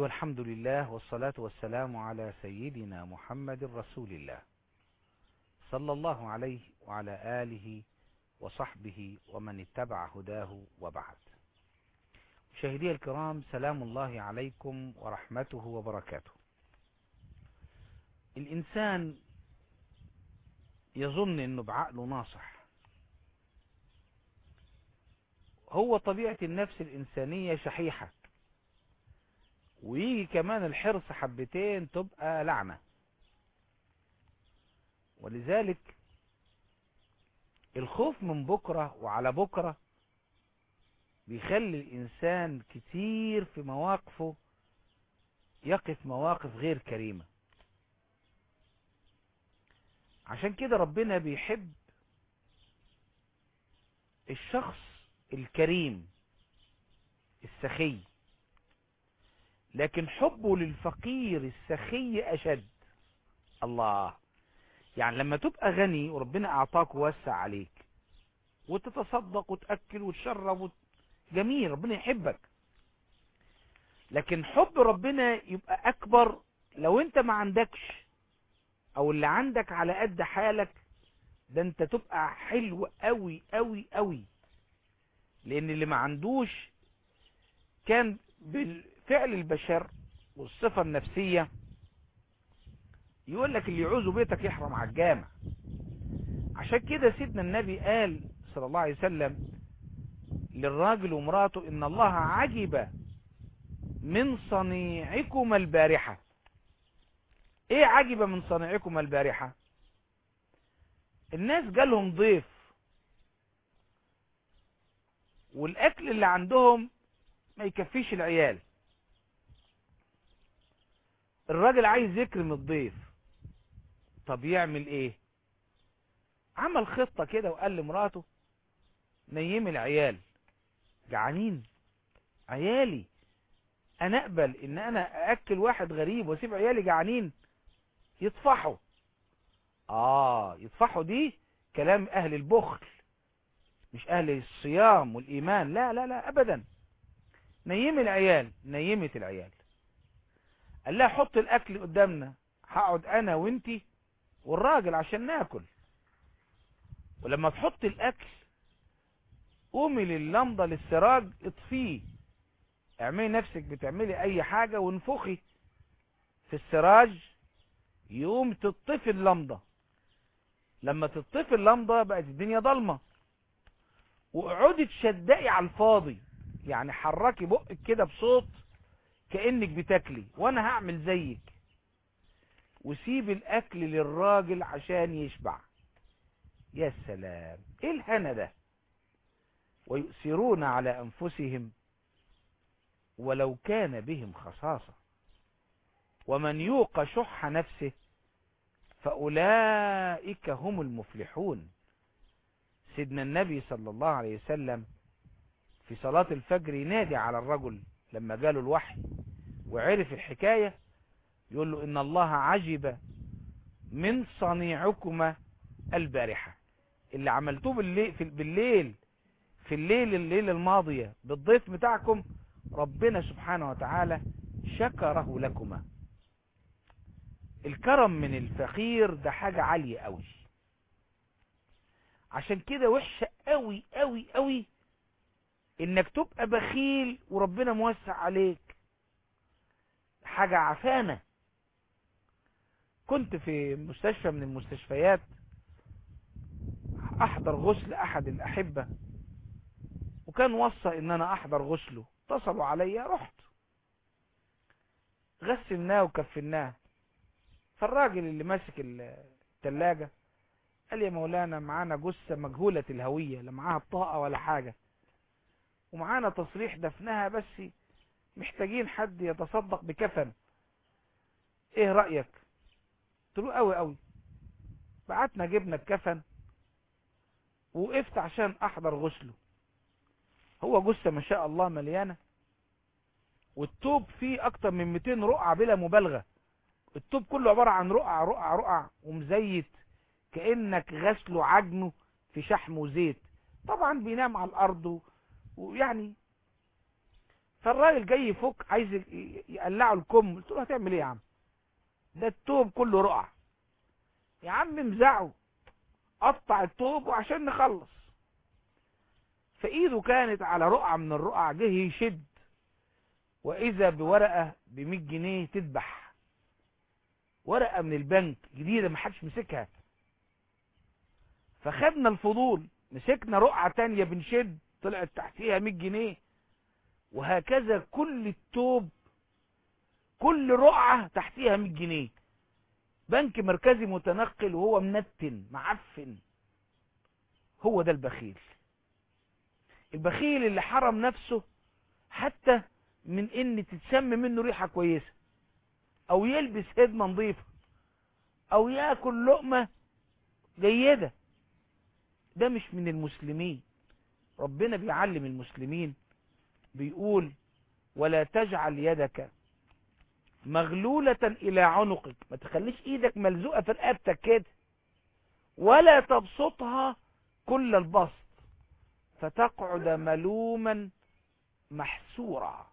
والحمد لله والصلاة والسلام على سيدنا محمد رسول الله صلى الله عليه وعلى آله وصحبه ومن اتبع هداه وبعد مشاهدي الكرام سلام الله عليكم ورحمته وبركاته الإنسان يظن أنه بعقله ناصح هو طبيعة النفس الإنسانية شحيحة ويجي كمان الحرص حبتين تبقى لعنة ولذلك الخوف من بكرة وعلى بكرة بيخلي الإنسان كتير في مواقفه يقف مواقف غير كريمة عشان كده ربنا بيحب الشخص الكريم السخي لكن حبه للفقير السخي أشد الله يعني لما تبقى غني وربنا أعطاك ووسع عليك وتتصدق وتأكل وتشرب وت... جميل ربنا يحبك لكن حب ربنا يبقى أكبر لو أنت ما عندكش أو اللي عندك على قد حالك ده أنت تبقى حلو قوي قوي قوي لأن اللي ما عندوش كان بالفعل البشر والصفة النفسية يقول لك اللي يعوز بيتك يحرم على الجامع عشان كده سيدنا النبي قال صلى الله عليه وسلم للراجل ومراته ان الله عجب من صنيعكما البارحة ايه عجب من صنيعكما البارحة الناس جالهم ضيف والاكل اللي عندهم ما يكفيش العيال الراجل عايز يكرم الضيف طب يعمل ايه عمل خطة كده وقال لمراته نيم العيال جعانين عيالي انا اقبل ان انا ااكل واحد غريب واسيب عيالي جعانين يطفحوا اه يطفحوا دي كلام اهل البخل مش اهل الصيام والايمان لا لا لا ابدا نيم العيال نيمت العيال قال لها حط الاكل قدامنا هقعد انا وانتي والراجل عشان ناكل ولما تحط الاكل قومي لللمضة للسراج اطفيه اعملي نفسك بتعملي اي حاجة وانفخي في السراج يقوم تطفي اللمضة لما تطفي اللمضة بقت الدنيا ضلمة واقعدي تشدقي على الفاضي يعني حركي بقك كده بصوت كأنك بتاكلي وانا هعمل زيك وسيب الاكل للراجل عشان يشبع يا سلام ايه الهنا ده ويؤثرون على انفسهم ولو كان بهم خصاصة ومن يوق شح نفسه فأولئك هم المفلحون سيدنا النبي صلى الله عليه وسلم في صلاة الفجر ينادي على الرجل لما جاله الوحي وعرف الحكاية يقول له إن الله عجب من صنيعكما البارحة اللي عملتوه بالليل في بالليل في الليل الليل الماضية بالضيف بتاعكم ربنا سبحانه وتعالى شكره لكما الكرم من الفقير ده حاجة عالية قوي عشان كده وحشة قوي قوي قوي انك تبقى بخيل وربنا موسع عليك حاجة عفانة كنت في مستشفى من المستشفيات احضر غسل احد الاحبة وكان وصى ان انا احضر غسله اتصلوا عليا رحت غسلناه وكفناه فالراجل اللي ماسك التلاجة قال يا مولانا معانا جثة مجهولة الهوية لا معاها بطاقة ولا حاجة ومعانا تصريح دفنها بس محتاجين حد يتصدق بكفن ايه رأيك قلت له قوي قوي بعتنا جبنا الكفن وقفت عشان احضر غسله هو جثة ما شاء الله مليانة والتوب فيه اكتر من 200 رقعة بلا مبالغة التوب كله عبارة عن رقع رقع رقع ومزيت كأنك غسله عجنه في شحم وزيت طبعا بينام على الارض ويعني فالراجل جاي يفك عايز ي- يقلعه الكم قلت له هتعمل ايه يا عم ده التوب كله رقع يا عم امزعه قطع التوب وعشان نخلص فايده كانت على رقعة من الرقع جه يشد واذا بورقة بمية جنيه تذبح ورقة من البنك جديدة ما حدش مسكها فخدنا الفضول مسكنا رقعة تانية بنشد طلعت تحتيها 100 جنيه وهكذا كل التوب كل رقعة تحتيها 100 جنيه بنك مركزي متنقل وهو منتن معفن هو ده البخيل البخيل اللي حرم نفسه حتى من ان تتشم منه ريحة كويسة او يلبس هدمة نظيفة او ياكل لقمة جيدة ده مش من المسلمين ربنا بيعلم المسلمين بيقول ولا تجعل يدك مغلولة الى عنقك ما تخليش ايدك ملزوقة في رقبتك كده ولا تبسطها كل البسط فتقعد ملوما محسورا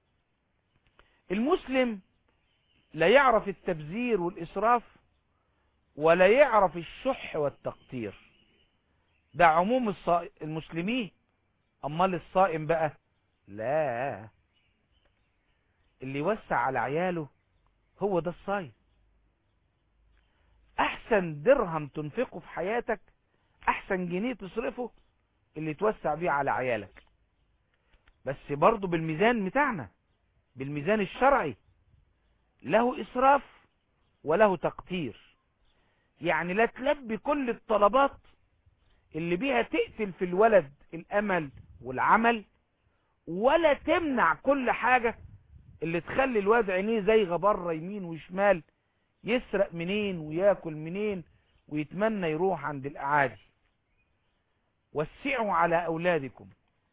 المسلم لا يعرف التبذير والإسراف ولا يعرف الشح والتقتير ده عموم الصا- المسلمين امال الصائم بقى لا اللي يوسع على عياله هو ده الصايم احسن درهم تنفقه في حياتك احسن جنيه تصرفه اللي توسع بيه على عيالك بس برضه بالميزان بتاعنا بالميزان الشرعي له اسراف وله تقتير يعني لا تلبي كل الطلبات اللي بيها تقتل في الولد الامل والعمل ولا تمنع كل حاجة اللي تخلي الواد عينيه زيغة بره يمين وشمال يسرق منين وياكل منين ويتمنى يروح عند الاعادي وسعوا على اولادكم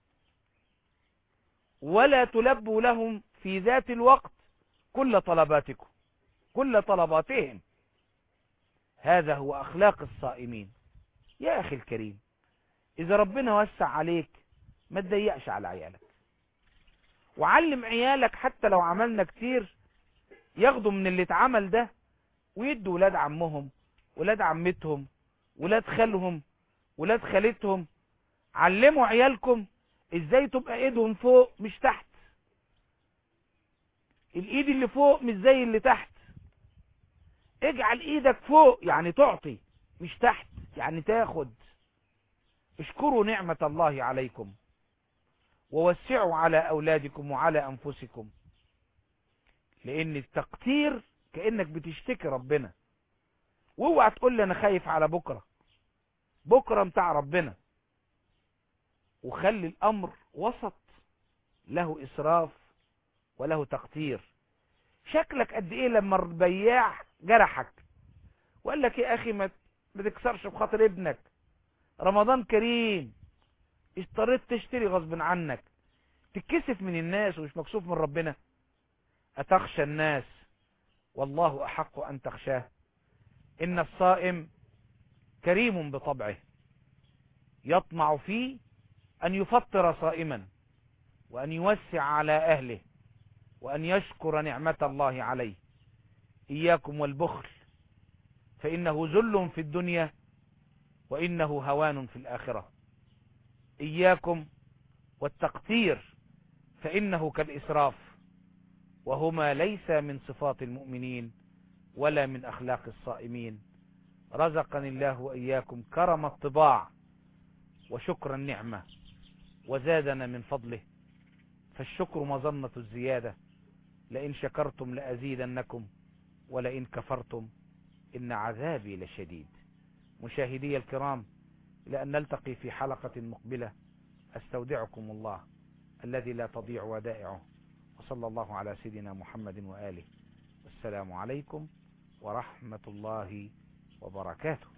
ولا تلبوا لهم في ذات الوقت كل طلباتكم كل طلباتهم هذا هو اخلاق الصائمين يا اخي الكريم اذا ربنا وسع عليك ما تضيقش على عيالك وعلم عيالك حتى لو عملنا كتير ياخدوا من اللي اتعمل ده ويدوا ولاد عمهم ولاد عمتهم ولاد خالهم ولاد خالتهم علموا عيالكم ازاي تبقى ايدهم فوق مش تحت الايد اللي فوق مش زي اللي تحت اجعل ايدك فوق يعني تعطي مش تحت يعني تاخد اشكروا نعمة الله عليكم ووسعوا على اولادكم وعلى انفسكم لان التقتير كأنك بتشتكي ربنا واوعى تقول لي انا خايف على بكرة بكرة متاع ربنا وخلي الامر وسط له اسراف وله تقتير شكلك قد ايه لما البياع جرحك وقال لك يا اخي ما بتكسرش بخاطر ابنك رمضان كريم اضطريت تشتري غصب عنك تتكسف من الناس ومش مكسوف من ربنا أتخشى الناس والله أحق أن تخشاه إن الصائم كريم بطبعه يطمع فيه أن يفطر صائما وأن يوسع على أهله وأن يشكر نعمة الله عليه إياكم والبخل فإنه ذل في الدنيا وإنه هوان في الآخرة إياكم والتقتير فإنه كالإسراف وهما ليس من صفات المؤمنين ولا من أخلاق الصائمين رزقني الله وإياكم كرم الطباع وشكر النعمة وزادنا من فضله فالشكر مظنة الزيادة لئن شكرتم لأزيدنكم ولئن كفرتم إن عذابي لشديد مشاهدي الكرام إلى أن نلتقي في حلقة مقبلة أستودعكم الله الذي لا تضيع ودائعه وصلى الله على سيدنا محمد وآله والسلام عليكم ورحمة الله وبركاته